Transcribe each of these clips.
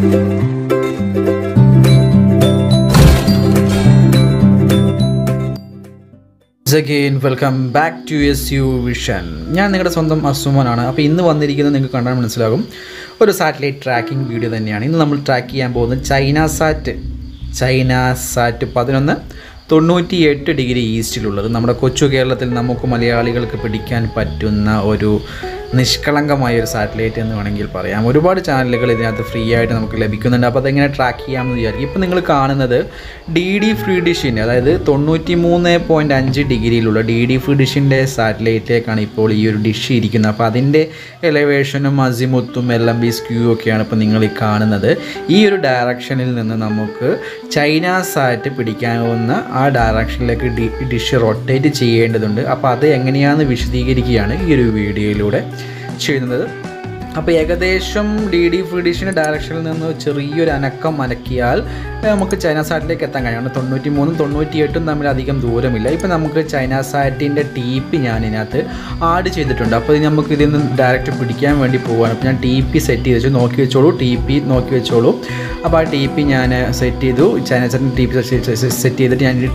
again welcome back to S U vision ഞാൻ നിങ്ങളുടെ സ്വന്തം അസുമനാണ് അപ്പോൾ ഇന്ന് വന്നിരിക്കുന്നത് നിങ്ങൾക്ക് കണ്ടാൽ മനസ്സിലാകും ഒരു സാറ്റലൈറ്റ് ട്രാക്കിംഗ് വീഡിയോ തന്നെയാണ് ഇന്ന് നമ്മൾ ട്രാക്ക് ചെയ്യാൻ പോകുന്നത് ചൈന സാറ്റ് ചൈന സാറ്റ് പതിനൊന്ന് തൊണ്ണൂറ്റി എട്ട് ഡിഗ്രി ഈസ്റ്റിലുള്ളത് നമ്മുടെ കൊച്ചു കേരളത്തിൽ നമുക്ക് മലയാളികൾക്ക് പിടിക്കാൻ പറ്റുന്ന ഒരു നിഷ്കളങ്കമായ ഒരു സാറ്റലൈറ്റ് എന്ന് വേണമെങ്കിൽ പറയാം ഒരുപാട് ചാനലുകൾ ഇതിനകത്ത് ഫ്രീ ആയിട്ട് നമുക്ക് ലഭിക്കുന്നുണ്ട് അപ്പോൾ അതെങ്ങനെ ട്രാക്ക് ചെയ്യാമെന്ന് വിചാരിക്കും ഇപ്പോൾ നിങ്ങൾ കാണുന്നത് ഡി ഡി ഫ്രീ ഡിഷിൻ്റെ അതായത് തൊണ്ണൂറ്റി മൂന്ന് പോയിൻറ്റ് അഞ്ച് ഡിഗ്രിയിലുള്ള ഡി ഡി ഫ്രീ ഡിഷിൻ്റെ സാറ്റലൈറ്റിലേക്കാണ് ഇപ്പോൾ ഈ ഒരു ഡിഷ് ഇരിക്കുന്നത് അപ്പോൾ അതിൻ്റെ എലവേഷനും അസിമുത്തും എൽ എം ബി സ്ക്യൂ ഒക്കെയാണ് ഇപ്പോൾ നിങ്ങൾ ഈ കാണുന്നത് ഈ ഒരു ഡയറക്ഷനിൽ നിന്ന് നമുക്ക് ചൈന സാറ്റ് പിടിക്കാവുന്ന ആ ഡയറക്ഷനിലേക്ക് ഡി ഡിഷ് റൊട്ടേറ്റ് ചെയ്യേണ്ടതുണ്ട് അപ്പോൾ അത് എങ്ങനെയാണെന്ന് വിശദീകരിക്കുകയാണ് ഈ ഒരു വീഡിയോയിലൂടെ ചെയ്യുന്നത് അപ്പോൾ ഏകദേശം ഡി ഡി ഫ്രീഡിഷിൻ്റെ ഡയറക്ഷനിൽ നിന്ന് ചെറിയൊരു അനക്കം അനക്കിയാൽ ഏഹ്, നമുക്ക് ചൈന സാറ്റിലേക്ക് എത്താൻ കഴിയും കാരണം തൊണ്ണൂറ്റി മൂന്നും തൊണ്ണൂറ്റി എട്ടും തമ്മിൽ അധികം ദൂരമില്ല ഇപ്പോൾ നമുക്ക് ചൈന സാറ്റിൻ്റെ ടി പി ഞാൻ ഇതിനകത്ത് ആഡ് ചെയ്തിട്ടുണ്ട് അപ്പോൾ ഇത് നമുക്ക് ഇതിൽ നിന്ന് ഡയറക്റ്റ് പിടിക്കാൻ വേണ്ടി പോവുകയാണ് അപ്പോൾ ഞാൻ ടി പി സെറ്റ് ചെയ്ത് വെച്ചു നോക്കി വെച്ചോളൂ ടി പി നോക്കി വെച്ചോളൂ അപ്പോൾ ആ ടി പി ഞാൻ സെറ്റ് ചെയ്തു ചൈന സാറ്റിൻ്റെ ടി പി സെറ്റ് ചെയ്തിട്ട് ഞാൻ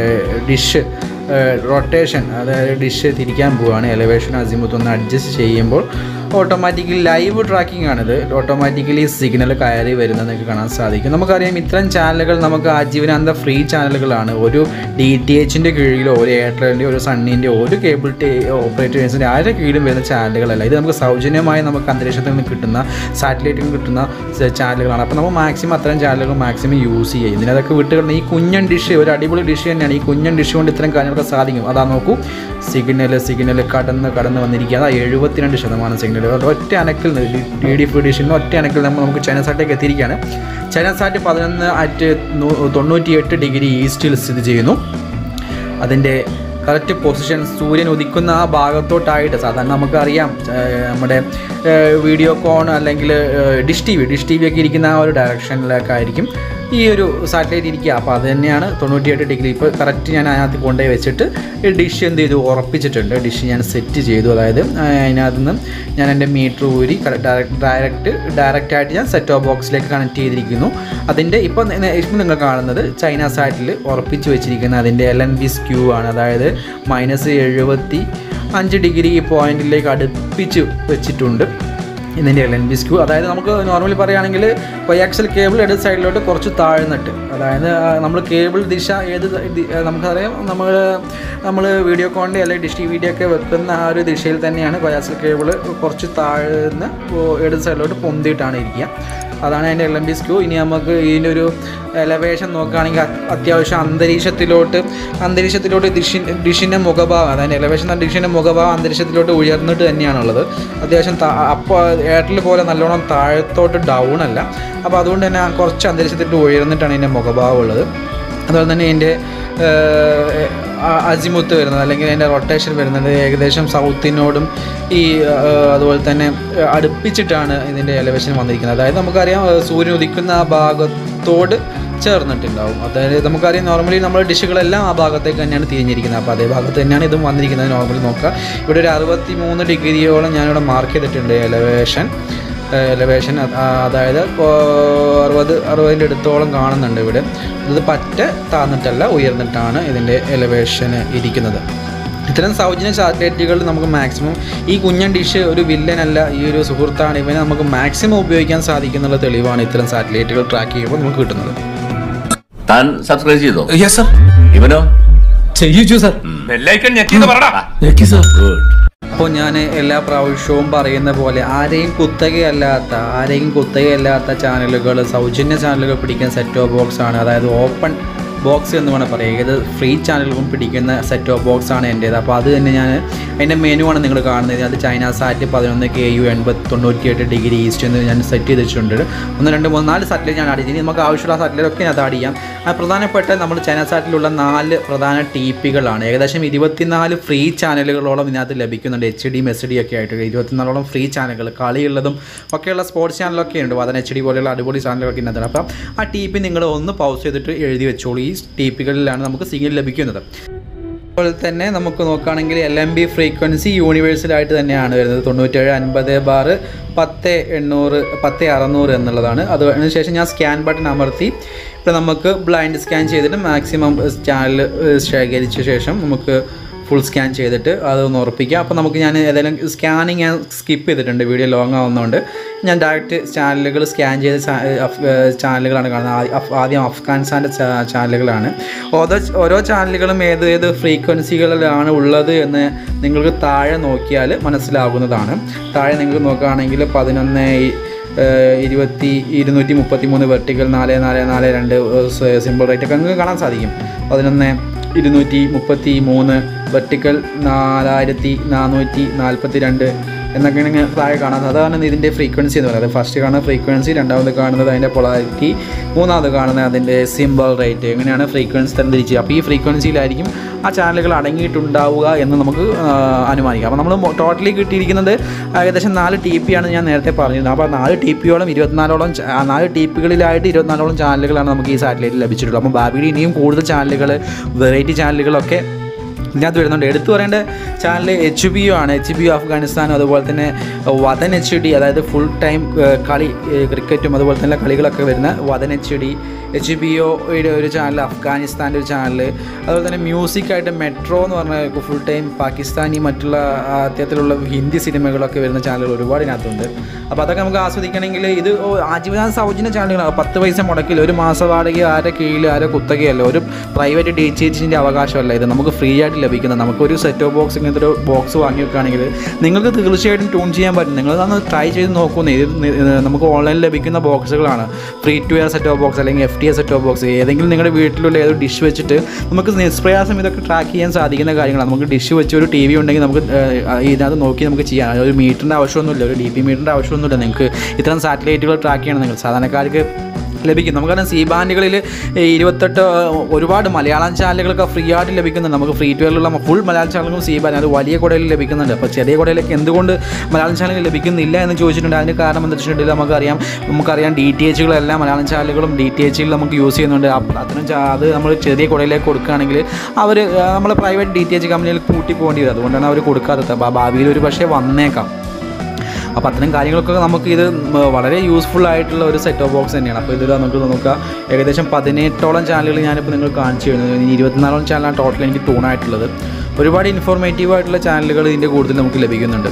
ഡിഷ് റൊട്ടേഷൻ അതായത് ഡിഷ് തിരിക്കാൻ പോവുകയാണ് എലവേഷൻ അസിമുത്ത് ഒന്ന് അഡ്ജസ്റ്റ് ചെയ്യുമ്പോൾ ഓട്ടോമാറ്റിക്കലി ലൈവ് ട്രാക്കിംഗ് ആണിത് ഓട്ടോമാറ്റിക്കലി സിഗ്നൽ കയറി വരുന്നത് നിങ്ങൾക്ക് കാണാൻ സാധിക്കും നമുക്കറിയാം ഇത്തരം ചാനലുകൾ നമുക്ക് ആജീവനാന്ത ഫ്രീ ചാനലുകളാണ് ഒരു ഡി ടി എച്ചിൻ്റെ കീഴിലോ ഒരു എയർടെലിൻ്റെ ഒരു സണ്ണിൻ്റെ ഒരു കേബിൾ ടി ഓപ്പറേറ്റേഴ്സിൻ്റെ ആരുടെ കീഴിലും വരുന്ന ചാനലുകളല്ല ഇത് നമുക്ക് സൗജന്യമായി നമുക്ക് അന്തരീക്ഷത്തിൽ നിന്ന് കിട്ടുന്ന സാറ്റലൈറ്റിൽ നിന്ന് കിട്ടുന്ന സ- ചാനലുകളാണ് അപ്പോൾ നമ്മൾ മാക്സിമം അത്തരം ചാനലുകൾ മാക്സിമം യൂസ് ചെയ്യും ഇതിനതൊക്കെ വിട്ടുകിടന്ന ഈ കുഞ്ഞൻ ഡിഷ് ഒരു അടിപൊളി ഡിഷ് തന്നെയാണ് ഈ കുഞ്ഞൻ ഡിഷ് കൊണ്ട് ഇത്തരം കാര്യങ്ങളൊക്കെ സാധിക്കും അതാ നോക്കൂ സിഗ്നൽ സിഗ്നൽ കടന്ന് കടന്ന് വന്നിരിക്കുക അതാ എഴുപത്തിരണ്ട് ശതമാനം സിഗ്നൽ ഒറ്റ അനക്കിൽ ഡി ഡി ഫ്രീ ഡിഷിന് ഒറ്റ അനക്കിൽ നമ്മൾ നമുക്ക് ചൈന സാറ്റിലേക്ക് എത്തിയിരിക്കുകയാണ് ചൈന സാറ്റ് പതിനൊന്ന് അറ്റ് തൊണ്ണൂറ്റി എട്ട് ഡിഗ്രി ഈസ്റ്റിൽ സ്ഥിതി ചെയ്യുന്നു അതിൻ്റെ കറക്റ്റ് പൊസിഷൻ സൂര്യൻ ഉദിക്കുന്ന ആ ഭാഗത്തോട്ടായിട്ട് സാധാരണ നമുക്കറിയാം ഏഹ് നമ്മുടെ വീഡിയോ കോൺ അല്ലെങ്കിൽ dish T V dish T V ഒക്കെ ഇരിക്കുന്ന ആ ഒരു ഡയറക്ഷനിലേക്കായിരിക്കും ഈ ഒരു സാറ്റലൈറ്റ് ഇരിക്കുക അപ്പോൾ അത് തന്നെയാണ് തൊണ്ണൂറ്റിയെട്ട് ഡിഗ്രി ഇപ്പോൾ കറക്റ്റ് ഞാൻ അതിനകത്ത് കൊണ്ടുപോയി വെച്ചിട്ട് ഈ ഡിഷ് എന്ത് ചെയ്തു ഉറപ്പിച്ചിട്ടുണ്ട് ഡിഷ് ഞാൻ സെറ്റ് ചെയ്തു അതായത് ഏഹ് അതിനകത്ത് നിന്ന് ഞാൻ എൻ്റെ മീറ്റർ ഊരി ഡയറക്റ്റ് ഡയറക്റ്റ് ആയിട്ട് ഞാൻ സെറ്റ് ഓഫ് ബോക്സിലേക്ക് കണക്ട് ചെയ്തിരിക്കുന്നു അതിൻ്റെ ഇപ്പോൾ ഇപ്പം നിങ്ങൾ കാണുന്നത് ചൈന സാറ്റിൽ ഉറപ്പിച്ച് വെച്ചിരിക്കുന്ന അതിൻ്റെ എൽ എൻ ബി സ്ക്യൂ ആണ് അതായത് മൈനസ് എഴുപത്തി അഞ്ച് ഡിഗ്രി പോയിന്റിലേക്ക് അടുപ്പിച്ച് വെച്ചിട്ടുണ്ട് ഇതിൻ്റെ എൽ എൻ ബി സ്ക്യൂ അതായത് നമുക്ക് നോർമലി പറയുകയാണെങ്കിൽ കൊയാക്സൽ കേബിൾ ഇടത് സൈഡിലോട്ട് കുറച്ച് താഴ്ന്നിട്ട് അതായത് നമ്മൾ കേബിൾ ദിശ ഏത് ദി- നമുക്കറിയാം നമ്മൾ നമ്മൾ വീഡിയോ കോണിൻ്റെ അല്ലെങ്കിൽ ഡിഷ് ടി വിയുടെ ഒക്കെ വെക്കുന്ന ആ ഒരു ദിശയിൽ തന്നെയാണ് കൊയാക്സൽ കേബിൾ കുറച്ച് താഴ്ന്ന് ഇടത് സൈഡിലോട്ട് പൊന്തിയിട്ടാണ് ഇരിക്കുക അതാണ് അതിൻ്റെ എൽ എം ബി സ്ക്യൂ ഇനി നമുക്ക് ഇതിൻ്റെ ഒരു എലവേഷൻ നോക്കുകയാണെങ്കിൽ അത് അത്യാവശ്യം അന്തരീക്ഷത്തിലോട്ട് അന്തരീക്ഷത്തിലോട്ട് ഡിഷി ഡിഷിൻ്റെ മുഖഭാഗം അതായത് എലവേഷൻ ഡിഷിൻ്റെ മുഖഭാഗം അന്തരീക്ഷത്തിലോട്ട് ഉയർന്നിട്ട് തന്നെയാണുള്ളത് അത്യാവശ്യം താ- അപ്പോൾ എയർടെൽ പോലെ നല്ലോണം താഴത്തോട്ട് ഡൗൺ അല്ല അപ്പോൾ അതുകൊണ്ട് തന്നെ കുറച്ച് അന്തരീക്ഷത്തിലോട്ട് ഉയർന്നിട്ടാണ് ഇതിൻ്റെ മുഖഭാഗം ഉള്ളത് അതുപോലെ തന്നെ ഇതിൻ്റെ അജിമുത്ത് വരുന്നത് അല്ലെങ്കിൽ അതിൻ്റെ റൊട്ടേഷൻ വരുന്നത് ഏകദേശം സൗത്തിനോടും ഈ ആ, അതുപോലെ തന്നെ ആ, അടുപ്പിച്ചിട്ടാണ് ഇതിൻ്റെ എലവേഷൻ വന്നിരിക്കുന്നത് അതായത് നമുക്കറിയാം ആ, സൂര്യൻ ഉദിക്കുന്ന ആ ഭാഗത്തോട് ചേർന്നിട്ടുണ്ടാവും അതായത് നമുക്കറിയാം നോർമലി നമ്മൾ ഡിഷുകളെല്ലാം ആ ഭാഗത്തേക്ക് തന്നെയാണ് തിരിഞ്ഞിരിക്കുന്നത് അപ്പോൾ അതേ ഭാഗത്ത് തന്നെയാണ് ഇതും വന്നിരിക്കുന്നത് നോർമലി നോക്കുക ഇവിടെ ഒരു അറുപത്തി മൂന്ന് ഡിഗ്രിയോളം ഞാനിവിടെ മാർക്ക് ചെയ്തിട്ടുണ്ട് എലവേഷൻ എലവേഷൻ അതായത് ഇപ്പോൾ അറുപത് അറുപതിൻ്റെ അടുത്തോളം കാണുന്നുണ്ട് ഇവിടെ ഇത് പറ്റ താന്നിട്ടല്ല ഉയർന്നിട്ടാണ് ഇതിൻ്റെ എലവേഷന് ഇരിക്കുന്നത് ഇത്തരം സൗജന്യ സാറ്റലൈറ്റുകൾ നമുക്ക് മാക്സിമം ഈ കുഞ്ഞൻ ഡിഷ് ഒരു വില്ലനല്ല ഈ ഒരു സുഹൃത്താണ് ഇവനെ നമുക്ക് മാക്സിമം ഉപയോഗിക്കാൻ സാധിക്കുന്നുള്ള തെളിവാണ് ഇത്തരം സാറ്റലൈറ്റുകൾ ട്രാക്ക് ചെയ്യുമ്പോൾ നമുക്ക് കിട്ടുന്നത് താൻ സബ്സ്ക്രൈബ് ചെയ്തോ യെസ് സർ ഇവനോ ചെയ്യിച്ചു സർ ബെല്ലൈക്കൺ ഞെക്കിന്ന് പറടാ ഞെക്കി സർ ഗുഡ് അപ്പോൾ ഞാൻ എല്ലാ പ്രാവശ്യവും പറയുന്ന പോലെ ആരെയും കുത്തകയല്ലാത്ത ആരെയും കുത്തകയല്ലാത്ത ചാനലുകൾ സൗജന്യ ചാനലുകൾ പിടിക്കുന്ന സെറ്റ് ഓഫ് ബോക്സ് ആണ് അതായത് ഓപ്പൺ ബോക്സ് എന്ന് വേണം പറയുക ഏത് ഫ്രീ ചാനലുകളും പിടിക്കുന്ന സെറ്റ് ഓഫ് ബോക്സ് ആണ് എൻ്റേത് അപ്പോൾ അത് തന്നെ ഞാൻ അതിൻ്റെ മെനു ആണ് നിങ്ങൾ കാണുന്നത് അത് ചൈന സാറ്റ് പതിനൊന്ന് കെ യു എൺപത്തി തൊണ്ണൂറ്റിയെട്ട് ഡിഗ്രി ഈസ്റ്റ് എന്ന് ഞാൻ സെറ്റ് ചെയ്ത് വെച്ചിട്ടുണ്ട് ഒന്ന് രണ്ട് മൂന്ന് നാല് സാറ്റലൈറ്റ് ഞാൻ ആഡ് ചെയ്തു ഇനി നമുക്ക് ആവശ്യമുള്ള സാറ്റലൈറ്റ് ഒക്കെ ഞാൻ ആഡ് ചെയ്യാം ആ പ്രധാനപ്പെട്ട നമ്മൾ ചൈന സാറ്റിലുള്ള നാല് പ്രധാന ടി പികളാണ് ഏകദേശം ഇരുപത്തിനാല് ഫ്രീ ചാനലുകളോളം ഇതിനകത്ത് ലഭിക്കുന്നുണ്ട് എച്ച് ഡിയും എസ് ഡി ഒക്കെ ആയിട്ട് ഇരുപത്തിനാലോളം ഫ്രീ ചാനലുകൾ കളിയുള്ളതും ഒക്കെയുള്ള സ്പോർട്സ് ചാനലൊക്കെ ഉണ്ട് വതന എച്ച് ഡി പോലെയുള്ള അടിപൊളി ചാനലുകളൊക്കെ ഇതിനകത്ത് അപ്പം ആ ടി പി നിങ്ങൾ ഒന്ന് പൗസ് ചെയ്തിട്ട് എഴുതി വെച്ചോളൂ ഈ ടി പികളിലാണ് നമുക്ക് സിഗ്നൽ ലഭിക്കുന്നത് അതുപോലെ തന്നെ നമുക്ക് നോക്കുകയാണെങ്കിൽ എൽ എം ബി ഫ്രീക്വൻസി യൂണിവേഴ്സലായിട്ട് തന്നെയാണ് വരുന്നത് തൊണ്ണൂറ്റേഴ് അൻപത് ബാറ് പത്ത് എണ്ണൂറ് പത്ത് അറുന്നൂറ് എന്നുള്ളതാണ് അത് അതിനുശേഷം ഞാൻ സ്കാൻ ബട്ടൺ അമർത്തി ഇപ്പോൾ നമുക്ക് ബ്ലൈൻഡ് സ്കാൻ ചെയ്തിട്ട് മാക്സിമം ചാനൽ ശേഖരിച്ച ശേഷം നമുക്ക് ഫുൾ സ്കാൻ ചെയ്തിട്ട് അതൊന്ന് ഉറപ്പിക്കുക അപ്പോൾ നമുക്ക് ഞാൻ ഏതെങ്കിലും സ്കാനിങ് ഞാൻ സ്കിപ്പ് ചെയ്തിട്ടുണ്ട് വീഡിയോ ലോങ് ആവുന്നതുകൊണ്ട് ഞാൻ ഡയറക്റ്റ് ചാനലുകൾ സ്കാൻ ചെയ്ത ചാ- അഫ്- ഏഹ് ചാനലുകളാണ് കാണുന്നത് ആ- അഫ്- ആദ്യം അഫ്ഗാനിസ്ഥാൻ്റെ ചാ- ചാനലുകളാണ് ഓരോ ഓരോ ചാനലുകളും ഏത് ഏത് ഫ്രീക്വൻസികളിലാണ് ഉള്ളത് എന്ന് നിങ്ങൾക്ക് താഴെ നോക്കിയാൽ മനസ്സിലാകുന്നതാണ് താഴെ നിങ്ങൾക്ക് നോക്കുകയാണെങ്കിൽ പതിനൊന്ന് ഈ- ഏഹ് ഇരുപത്തി ഇരുന്നൂറ്റി മുപ്പത്തി മൂന്ന് വെർട്ടിക്കൽ നാല് നാല് നാല് രണ്ട് സിമ്പിൾ റേറ്റ് ഒക്കെ നിങ്ങൾക്ക് കാണാൻ സാധിക്കും പതിനൊന്ന് ഇരുന്നൂറ്റി മുപ്പത്തി മൂന്ന് വെർട്ടിക്കൽ നാലായിരത്തി നാനൂറ്റി നാൽപ്പത്തി രണ്ട് എന്നൊക്കെയാണ് ഇങ്ങനെ താഴെ കാണുന്നത് അതാണ് ഇതിൻ്റെ ഫ്രീക്വൻസി എന്ന് പറയുന്നത് ഫസ്റ്റ് കാണുന്ന ഫ്രീക്വൻസി രണ്ടാമത് കാണുന്നത് അതിൻ്റെ പൊളാരിറ്റി മൂന്നാമത് കാണുന്നത് അതിൻ്റെ സിമ്പിൾ റേറ്റ് എങ്ങനെയാണ് ഫ്രീക്വൻസി തരംതിരിച്ച് അപ്പോൾ ഈ ഫ്രീക്വൻസിയിലായിരിക്കും ആ ചാനലുകൾ അടങ്ങിയിട്ടുണ്ടാവുക എന്ന് നമുക്ക് ആ, അനുമാനിക്കാം അപ്പോൾ നമ്മൾ ടോട്ടലി കിട്ടിയിരിക്കുന്നത് ഏകദേശം നാല് ടി പി ആണ് ഞാൻ നേരത്തെ പറഞ്ഞിരുന്നത് അപ്പോൾ നാല് ടി പിയോളം ഇരുപത്തിനാലോളം ച- ആ നാല് ടി പികളിലായിട്ട് ഇരുപത്തിനാലോളം ചാനലുകളാണ് നമുക്ക് ഈ സാറ്റലൈറ്റിൽ ലഭിച്ചിട്ടുള്ളത് അപ്പോൾ ഭാവിയിൽ ഇനിയും കൂടുതൽ ചാനലുകൾ വെറൈറ്റി ചാനലുകളൊക്കെ ഇതിനകത്ത് വരുന്നുണ്ട് എടുത്തു പറയേണ്ട ചാനൽ എച്ച് ബി ഒ ആണ് എച്ച് ബി ഒ അഫ്ഗാനിസ്ഥാനും അതുപോലെ തന്നെ വതൻ എച്ച് ഡി അതായത് ഫുൾ ടൈം കളി ഏഹ് ക്രിക്കറ്റും അതുപോലെ തന്നെ കളികളൊക്കെ വരുന്ന Watan H D H B ഒയുടെ ഒരു ചാനൽ അഫ്ഗാനിസ്ഥാൻ്റെ ഒരു ചാനൽ അതുപോലെ തന്നെ മ്യൂസിക്കായിട്ട് മെട്രോ എന്ന് പറഞ്ഞ ഫുൾ ടൈം പാകിസ്ഥാനി മറ്റുള്ള ആ, അത്തരത്തിലുള്ള ഹിന്ദി സിനിമകളൊക്കെ വരുന്ന ചാനലുകൾ ഒരുപാട് ഇതിനകത്തുണ്ട് അപ്പോൾ അതൊക്കെ നമുക്ക് ആസ്വദിക്കണമെങ്കിൽ ഇത് ഓ, ആജീവനാന്ത സൗജന്യ ചാനലുകളാണ് പത്ത് പൈസ മുടക്കില്ല ഒരു മാസ വാടക ആരെ കീഴിൽ ആരെ കുത്തകയല്ല ഒരു പ്രൈവറ്റ് ഡി ടി എച്ചിൻ്റെ അവകാശമല്ല ഇത് നമുക്ക് ഫ്രീ ആയിട്ട് ലഭിക്കുന്നത് നമുക്കൊരു സെറ്റ് ഓഫ് ബോക്സ് ഇങ്ങനത്തെ ഒരു ബോക്സ് വാങ്ങി വെക്കുകയാണെങ്കിൽ നിങ്ങൾക്ക് തീർച്ചയായിട്ടും ട്യൂൺ ചെയ്യാൻ പറ്റും നിങ്ങൾ അതൊന്ന് ട്രൈ ചെയ്ത് നോക്കുന്നേ ഇത് നി- ഇത് നമുക്ക് ഓൺലൈനിൽ ലഭിക്കുന്ന ബോക്സുകളാണ് free to air set off box അല്ലെങ്കിൽ F T A set off box ഏതെങ്കിലും നിങ്ങളുടെ വീട്ടിലുള്ള ഏതൊരു ഡിഷ് വെച്ചിട്ട് നമുക്ക് നിഷ്പ്രയാസം ഇതൊക്കെ ട്രാക്ക് ചെയ്യാൻ സാധിക്കുന്ന കാര്യങ്ങളാണ് നമുക്ക് ഡിഷ് വെച്ച് ഒരു ടി വി ഉണ്ടെങ്കിൽ നമുക്ക് ഏഹ്, ഇതിനകത്ത് നോക്കി നമുക്ക് ചെയ്യാം ഒരു മീറ്ററിൻ്റെ ആവശ്യമൊന്നുമില്ല ഒരു ഡി പി മീറ്ററിൻ്റെ ആവശ്യമൊന്നുമില്ല നിങ്ങൾക്ക് ഇത്തരം സാറ്റലൈറ്റുകൾ ട്രാക്ക് ചെയ്യണം നിങ്ങൾ സാധാരണക്കാർക്ക് ലഭിക്കും നമുക്കറിയാം സി ബാൻഡുകളിൽ ഇരുപത്തെട്ട് ഒരുപാട് മലയാളം ചാനലുകളൊക്കെ ഫ്രീ ആയിട്ട് ലഭിക്കുന്നുണ്ട് നമുക്ക് ഫ്രീ ട്വൽവിലുള്ള ഫുൾ മലയാളം ചാനലുകളും സി ബാൻഡ് അത് വലിയ കുടയിൽ ലഭിക്കുന്നുണ്ട് അപ്പോൾ ചെറിയ കുടയിലേക്ക് എന്തുകൊണ്ട് മലയാളം ചാനലുകൾ ലഭിക്കുന്നില്ല എന്ന് ചോദിച്ചിട്ടുണ്ട് അതിന് കാരണം എന്താ വെച്ചിട്ടുണ്ടെങ്കിൽ നമുക്കറിയാം നമുക്കറിയാം ഡി ടി എച്ചുകളെല്ലാം മലയാളം ചാനലുകളും ഡി ടി എച്ചുകൾ നമുക്ക് യൂസ് ചെയ്യുന്നുണ്ട് അപ്പോൾ അത്തരം ചാ- അത് നമ്മൾ ചെറിയ കുടയിലേക്ക് കൊടുക്കുകയാണെങ്കിൽ അവർ നമ്മൾ പ്രൈവറ്റ് ഡി ടി എച്ച് കമ്പനിയിൽ കൂട്ടി പോകേണ്ടി വരും അതുകൊണ്ടാണ് അവർ കൊടുക്കാത്തത് അപ്പോൾ ഭാവിയിൽ ഒരു പക്ഷേ വന്നേക്കാം അപ്പോൾ അത്തരം കാര്യങ്ങളൊക്കെ നമുക്ക് ഇത് മ, വളരെ യൂസ്ഫുൾ ആയിട്ടുള്ള ഒരു സെറ്റ് ഓഫ് ബോക്സ് തന്നെയാണ് അപ്പോൾ ഇതിൽ നമുക്ക് നോക്കാം ഏകദേശം പതിനെട്ടോളം ചാനലുകൾ ഞാനിപ്പോൾ നിങ്ങൾ കാണിച്ചു തരുന്നത് ഇനി ഇരുപത്തിനാലോളം ചാനലാണ് ടോട്ടൽ എനിക്ക് ട്യൂണായിട്ടുള്ളത് ഒരുപാട് ഇൻഫോർമേറ്റീവ് ആയിട്ടുള്ള ചാനലുകൾ ഇതിൻ്റെ കൂടുതൽ നമുക്ക് ലഭിക്കുന്നുണ്ട്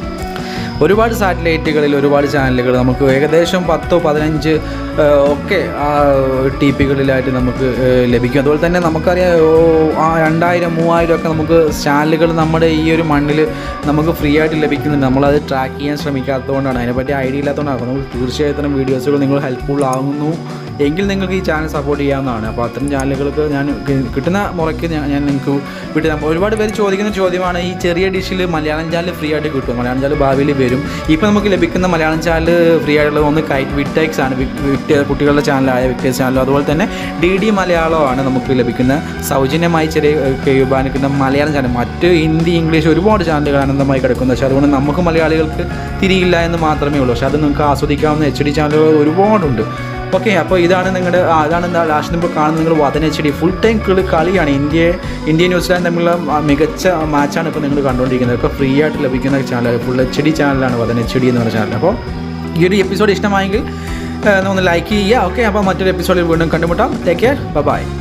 ഒരുപാട് സാറ്റലൈറ്റുകളിൽ ഒരുപാട് ചാനലുകൾ നമുക്ക് ഏകദേശം പത്തോ പതിനഞ്ച് ആ, ഒക്കെ ടി പികളിലായിട്ട് നമുക്ക് ആ, ലഭിക്കും അതുപോലെ തന്നെ നമുക്കറിയാം ഓ, ആ രണ്ടായിരം മൂവായിരം ഒക്കെ നമുക്ക് ചാനലുകൾ നമ്മുടെ ഈ ഒരു മണ്ണിൽ നമുക്ക് ഫ്രീ ആയിട്ട് ലഭിക്കുന്നുണ്ട് നമ്മളത് ട്രാക്ക് ചെയ്യാൻ ശ്രമിക്കാത്തതുകൊണ്ടാണ് അതിനെപ്പറ്റി ഐഡിയ ഇല്ലാത്തതുകൊണ്ടാണ് അപ്പോൾ നമുക്ക് തീർച്ചയായും ഇത്തരം വീഡിയോസുകൾ നിങ്ങൾ ഹെൽപ്ഫുൾ ആകുന്നു എങ്കിൽ നിങ്ങൾക്ക് ഈ ചാനൽ സപ്പോർട്ട് ചെയ്യാവുന്നതാണ് അപ്പോൾ അത്തരം ചാനലുകൾക്ക് ഞാൻ കി- കിട്ടുന്ന മുറയ്ക്ക് ഞാൻ ഞാൻ നിങ്ങൾക്ക് വിട്ടു തരാം ഒരുപാട് പേര് ചോദിക്കുന്ന ചോദ്യമാണ് ഈ ചെറിയ ഡിഷിൽ മലയാളം ചാനൽ ഫ്രീ ആയിട്ട് കിട്ടും മലയാളം ചാനൽ ഭാവിയിൽ വരും ഇപ്പോൾ നമുക്ക് ലഭിക്കുന്ന മലയാളം ചാനൽ ഫ്രീ ആയിട്ടുള്ളത് ഒന്ന് കൈറ്റ് വിറ്റെക്സ് ആണ് വിക്- വിക്ടേ കുട്ടികളുടെ ചാനലായ വിക്ടേഴ്സ് ചാനലും അതുപോലെ തന്നെ ഡി ഡി മലയാളമാണ് നമുക്ക് ലഭിക്കുന്ന സൗജന്യമായി ചെറിയ കേൾക്കുന്ന മലയാളം ചാനൽ മറ്റ് ഹിന്ദി ഇംഗ്ലീഷ് ഒരുപാട് ചാനലുകൾ അനന്തമായി കിടക്കുന്നത് പക്ഷേ അതുകൊണ്ട് നമുക്ക് മലയാളികൾക്ക് തിരിയില്ല എന്ന് മാത്രമേ ഉള്ളൂ പക്ഷേ അത് നിങ്ങൾക്ക് ആസ്വദിക്കാവുന്ന എച്ച് ഡി ചാനലുകൾ ഒരുപാടുണ്ട് ഓക്കെ അപ്പോൾ ഇതാണ് നിങ്ങളുടെ ആ, ഇതാണ് എന്താ ലാസ്റ്റ് ഇപ്പോൾ കാണുന്നത് നിങ്ങൾ Watan H D full time കളി കളിയാണ് ഇന്ത്യ ഇന്ത്യ ന്യൂസിലാൻഡ് തമ്മിലുള്ള ആ, മികച്ച മാച്ചാണ് ഇപ്പോൾ നിങ്ങൾ കണ്ടുകൊണ്ടിരിക്കുന്നത് ഇപ്പോൾ ഫ്രീ ആയിട്ട് ലഭിക്കുന്ന ചാനൽ ഫുൾ എച്ച് ഡി ചാനലാണ് വതൻ എച്ച് ഡി എന്ന് പറഞ്ഞ ചാനൽ അപ്പോൾ ഈ ഒരു എപ്പിസോഡ് ഇഷ്ടമായെങ്കിൽ ആ, ഒന്ന് ലൈക്ക് ചെയ്യുക ഓക്കെ അപ്പോൾ മറ്റൊരു എപ്പിസോഡിൽ വീണ്ടും കണ്ടുമുട്ടാം ടേക്ക് കെയർ ബൈ